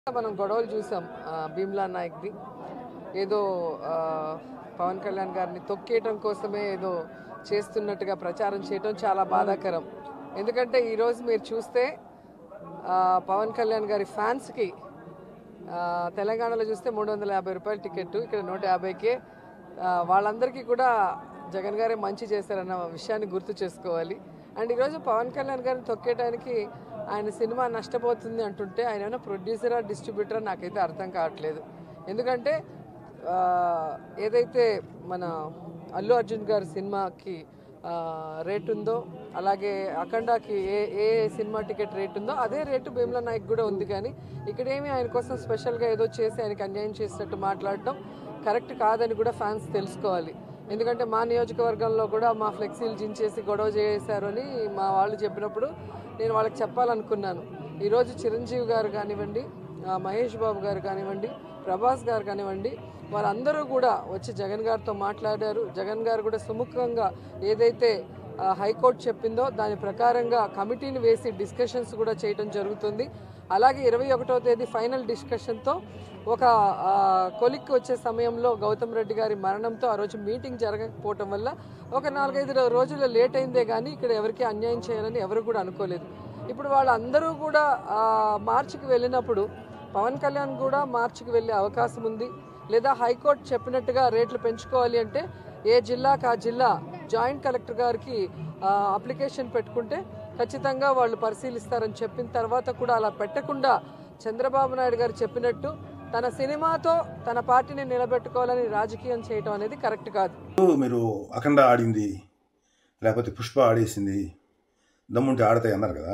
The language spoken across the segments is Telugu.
మనం గొడవలు చూసాం ఆ, భీమ్లా నాయక్ది ఏదో ఆ, పవన్ కళ్యాణ్ గారిని తొక్కేయటం కోసమే ఏదో చేస్తున్నట్టుగా ప్రచారం చేయటం చాలా బాధాకరం ఎందుకంటే ఈరోజు మీరు చూస్తే ఆ, పవన్ కళ్యాణ్ గారి ఫ్యాన్స్కి ఆ, తెలంగాణలో చూస్తే మూడు వందల యాభై రూపాయల టికెట్ ఇక్కడ నూట యాభైకే ఆ, వాళ్ళందరికీ కూడా జగన్ గారే మంచి చేశారన్న విషయాన్ని గుర్తు చేసుకోవాలి అండ్ ఈరోజు పవన్ కళ్యాణ్ గారిని తొక్కేయడానికి ఆయన సినిమా నష్టపోతుంది అంటుంటే ఆయన ఏమైనా ప్రొడ్యూసరా డిస్ట్రిబ్యూటరా నాకైతే అర్థం కావట్లేదు ఎందుకంటే ఆ, ఏదైతే మన అల్లు అర్జున్ గారి సినిమాకి ఆ, రేట్ ఉందో అలాగే అఖండాకి ఏ ఏ సినిమా టికెట్ రేట్ ఉందో అదే రేటు భీమ్లా నాయక్ కూడా ఉంది కానీ ఇక్కడేమి ఆయన కోసం స్పెషల్గా ఏదో చేసి ఆయనకి అన్యాయం చేసినట్టు మాట్లాడటం కరెక్ట్ కాదని కూడా ఫ్యాన్స్ తెలుసుకోవాలి ఎందుకంటే మా నియోజకవర్గంలో కూడా మా ఫ్లెక్సీలు జించేసి గొడవ చేశారు అని మా వాళ్ళు చెప్పినప్పుడు నేను వాళ్ళకి చెప్పాలనుకున్నాను ఈరోజు చిరంజీవి గారు కానివ్వండి ఆ, మహేష్ బాబు గారు కానివ్వండి ప్రభాస్ గారు కానివ్వండి వాళ్ళందరూ కూడా వచ్చి జగన్ గారితో మాట్లాడారు జగన్ గారు కూడా సుముఖంగా ఏదైతే ఆ, హైకోర్టు చెప్పిందో దాని ప్రకారంగా కమిటీని వేసి డిస్కషన్స్ కూడా చేయడం జరుగుతుంది అలాగే ఇరవై ఒకటవ తేదీ ఫైనల్ డిస్కషన్తో ఒక ఆ, కొలిక్కి వచ్చే సమయంలో గౌతమ్ రెడ్డి గారి మరణంతో ఆ రోజు మీటింగ్ జరగకపోవటం వల్ల ఒక నాలుగైదు రో- రోజులు లేట్ అయిందే కానీ ఇక్కడ ఎవరికి అన్యాయం చేయాలని ఎవరు కూడా అనుకోలేదు ఇప్పుడు వాళ్ళందరూ కూడా ఆ, మార్చికి వెళ్ళినప్పుడు పవన్ కళ్యాణ్ కూడా మార్చికి వెళ్ళే అవకాశం ఉంది లేదా హైకోర్టు చెప్పినట్టుగా రేట్లు పెంచుకోవాలి అంటే ఏ జిల్లాకు ఆ జిల్లా జాయింట్ కలెక్టర్ గారికి ఆ, అప్లికేషన్ పెట్టుకుంటే ఖచ్చితంగా వాళ్ళు పరిశీలిస్తారని చెప్పిన తర్వాత కూడా అలా పెట్టకుండా చంద్రబాబు నాయుడు గారు చెప్పినట్టు తన సినిమాతో తన పార్టీని నిలబెట్టుకోవాలని రాజకీయం చేయటం అనేది కరెక్ట్ కాదు మీరు అఖండ ఆడింది లేకపోతే పుష్ప ఆడేసింది దమ్ముంటే ఆడతాయి అన్నారు కదా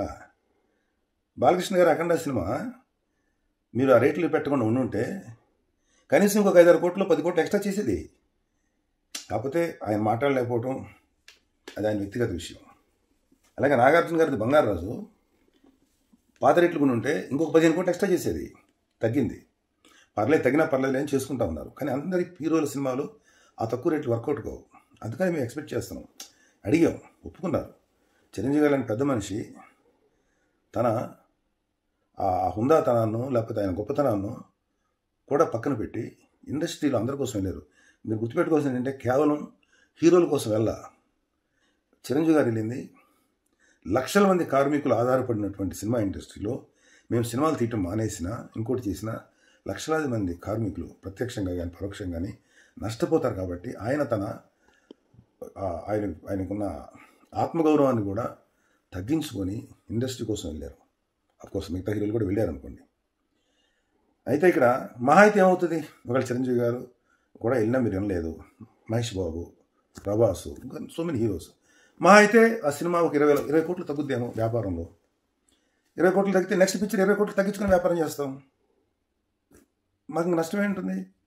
బాలకృష్ణ గారు అఖండ సినిమా మీరు ఆ రేట్లు పెట్టకుండా ఉండుంటే కనీసం ఇంకొక ఐదారు కోట్లు పది కోట్లు ఎక్స్ట్రా చేసేది కాకపోతే ఆయన మాట్లాడలేకపోవటం అది ఆయన వ్యక్తిగత విషయం అలాగే నాగార్జున గారిది బంగారు రాజు పాత రేట్లు కొని ఉంటే ఇంకొక పదిహేను కోట్లు ఎక్స్ట్రా చేసేది తగ్గింది పర్లేదు తగినా పర్లేదు అని చేసుకుంటా ఉన్నారు కానీ అందరి హీరోల సినిమాలు ఆ తక్కువ రేట్లు వర్కౌట్ కావు అందుకని మేము ఎక్స్పెక్ట్ చేస్తున్నాం అడిగాం ఒప్పుకున్నారు చిరంజీవి గారు లాంటి పెద్ద మనిషి తన ఆ హుందాతనాన్ని లేకపోతే ఆయన గొప్పతనాన్ని కూడా పక్కన పెట్టి ఇండస్ట్రీలో అందరి కోసం వెళ్ళారు మీరు గుర్తుపెట్టుకోవాల్సింది ఏంటంటే కేవలం హీరోల కోసం వెళ్ళా చిరంజీవి గారు వెళ్ళింది లక్షల మంది కార్మికులు ఆధారపడినటువంటి సినిమా ఇండస్ట్రీలో మేము సినిమాలు తీయటం మానేసినా ఇంకోటి చేసినా లక్షలాది మంది కార్మికులు ప్రత్యక్షంగా కానీ పరోక్షంగా కానీ నష్టపోతారు కాబట్టి ఆయన తన ఆ, ఆయన ఆయనకున్న ఆత్మగౌరవాన్ని కూడా తగ్గించుకొని ఇండస్ట్రీ కోసం వెళ్ళారు అఫ్కోర్స్ మిగతా హీరోలు కూడా వెళ్ళారు అనుకోండి అయితే ఇక్కడ మహా అయితే ఏమవుతుంది ఒకవేళ చిరంజీవి గారు కూడా వెళ్ళినా మీరు వినలేదు మహేష్ బాబు ప్రభాస్ ఇంకా సో మెనీ హీరోస్ మహా అయితే ఆ సినిమా ఒక ఇరవై ఇరవై కోట్లు తగ్గుద్దేమో వ్యాపారంలో ఇరవై కోట్లు తగ్గితే నెక్స్ట్ పిక్చర్ ఇరవై కోట్లు తగ్గించుకుని వ్యాపారం చేస్తాం మాకు ఇంక నష్టం ఏంటుంది